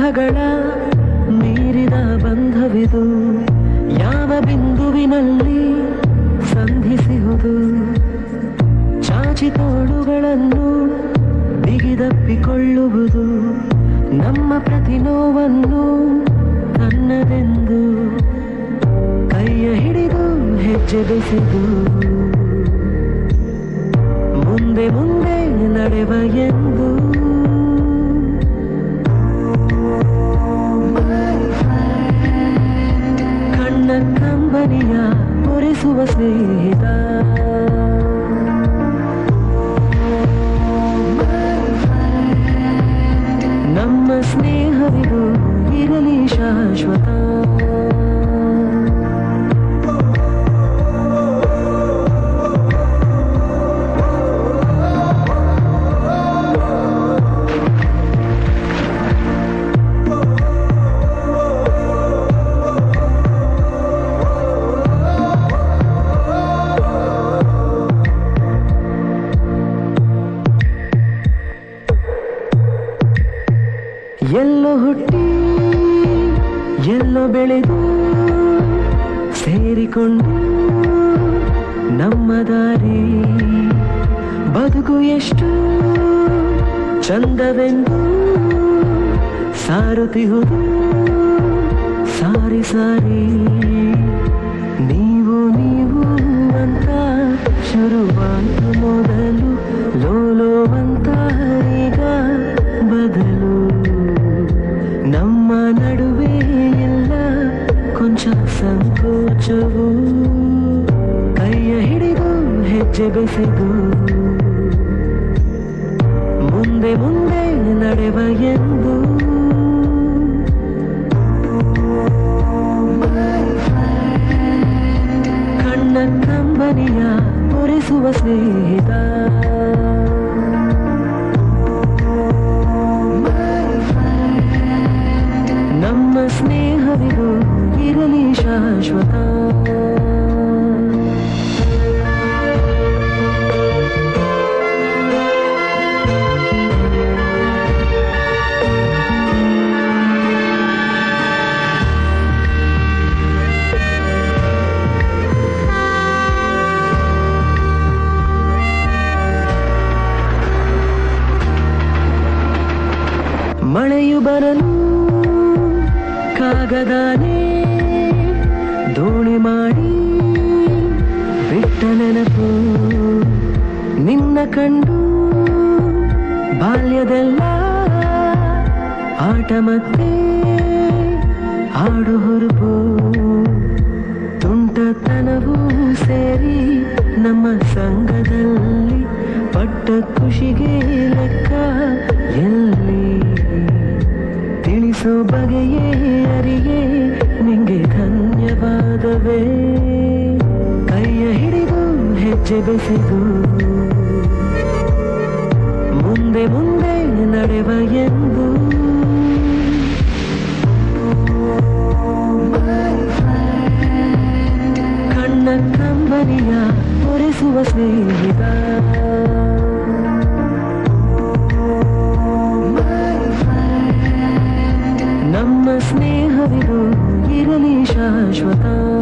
ಗ್ರಹಗಳ ಮೀರಿದ ಬಂಧವಿದು ಯಾವ ಬಿಂದುವಿನಲ್ಲಿ ಸಂಧಿಸಿಹುದು ಚಾಚಿ ತೋಳುಗಳನ್ನು ಬಿಗಿದಪ್ಪಿಕೊಳ್ಳುವುದು ನಮ್ಮ ಪ್ರತಿ ನೋವನ್ನು ತನ್ನದೆಂದು ಕೈಯ ಹಿಡಿದು ಹೆಜ್ಜೆ ಬೆಸೆದು ಮುಂದೆ ಮುಂದೆ ನಡೆವ ಎಂದು ಕಣ್ಣ ಕಂಬನಿಯ ಒರೆಸುವ ಸ್ನೇಹಿತ ನಮ್ಮ ಸ್ನೇಹವಿದು ಇರಲಿ ಶಾಶ್ವತ ಎಲ್ಲೋ ಹುಟ್ಟಿ ಎಲ್ಲೋ ಬೆಳೆದು ಸೇರಿಕೊಂಡು ನಮ್ಮ ದಾರಿ ಬದುಕು ಎಷ್ಟು ಚಂದವೆಂದು ಸಾರುತ್ತಿಹುದು ಸಾರಿ ಸಾರಿ ನೀವು ನೀವು ಅಂತ ಶುರುವಾಯ್ತು ಮೊದಲು ಲೋಲೋ ಅಂತ ಈಗ ಬದಲು ನಮ್ಮ ನಡುವೆ ಎಲ್ಲ ಕೊಂಚ ಸಂಕೋಚವು ಕೈಯ ಹಿಡಿದು ಹೆಜ್ಜೆ ಬೆಸೆದು ಮುಂದೆ ಮುಂದೆ ನಡೆವ ಎಂದು ಕಣ್ಣ ಕಂಬನಿಯ ಒರೆಸುವ ಸ್ನೇಹಿತ ನಮ್ಮ ಸ್ನೇಹವಿದು ಇರಲಿ ಶಾಶ್ವತ ಮಳೆಯು ಬರಲು ಕಾಗದಾನೆ ದೋಣಿ ಮಾಡಿ ಬಿಟ್ಟ ನೆನಪು ನಿನ್ನ ಕಂಡು ಬಾಲ್ಯದೆಲ್ಲ ಆಟ ಮತ್ತೆ ಆಡು ಹುರುಪು ತುಂಟತನವೂ ಸೇರಿ ನಮ್ಮ ಸಂಘದಲ್ಲಿ ಪಟ್ಟ ಖುಷಿಗೆ ಲೆಕ್ಕ ಎಲ್ಲಿ ತಿಳಿಸೋ ಬಗೆಯೇ ಅರಿಯೇ ನಿಂಗೆ ಧನ್ಯವಾದವೇ ಕೈಯ ಹಿಡಿದು ಹೆಜ್ಜೆ ಬೆಸೆದು ಮುಂದೆ ಮುಂದೆ ನಡೆವ ಎಂದು ಕಣ್ಣ ಕಂಬನಿಯ ಒರೆಸುವ ಸ್ನೇಹಿತ ನಮ್ಮ ಸ್ನೇಹವಿದು ಇರಲಿ ಶಾಶ್ವತ